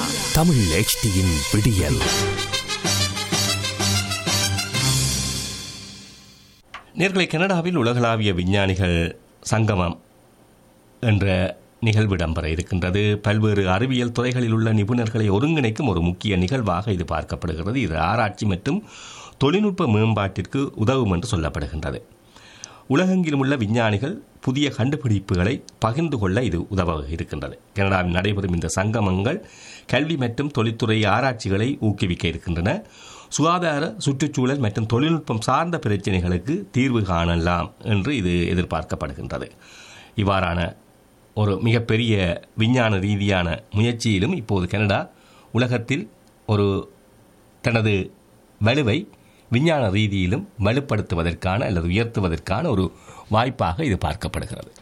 தமிழ் HDயின் விடியல் நேர்களை கனடாவில் உலகளாவிய விஞ்ஞானிகள் சங்கமம் என்ற நிகழ்வு இடம்பெற இருக்கின்றது பல்வேறு அறிவியல் துறைகளில் உள்ள நிபுணர்களை ஒருங்கிணைக்கும் ஒரு முக்கிய நிகழ்வாக இது பார்க்கப்படுகிறது இது ஆராய்ச்சி மற்றும் தொழில்நுட்ப மேம்பாட்டிற்கு உதவும் என்று சொல்லப்படுகின்றது உலகெங்கிலும் உள்ள விஞ்ஞானிகள் புதிய கண்டுபிடிப்புகளை பகிர்ந்து கொள்ள இது உதவ இருக்கின்றது கனடாவில் நடைபெறும் இந்த சங்கமங்கள் கல்வி மற்றும் தொழில்துறை ஆராய்ச்சிகளை ஊக்குவிக்க இருக்கின்றன சுகாதார சுற்றுச்சூழல் மற்றும் தொழில்நுட்பம் சார்ந்த பிரச்சினைகளுக்கு தீர்வு காணலாம் என்று இது எதிர்பார்க்கப்படுகின்றது இவ்வாறான ஒரு மிகப்பெரிய விஞ்ஞான ரீதியான முயற்சியிலும் இப்போது கனடா உலகத்தில் ஒரு தனது வலுவை விஞ்ஞான ரீதியிலும் வலுப்படுத்துவதற்கான அல்லது உயர்த்துவதற்கான ஒரு வாய்ப்பாக இது பார்க்கப்படுகிறது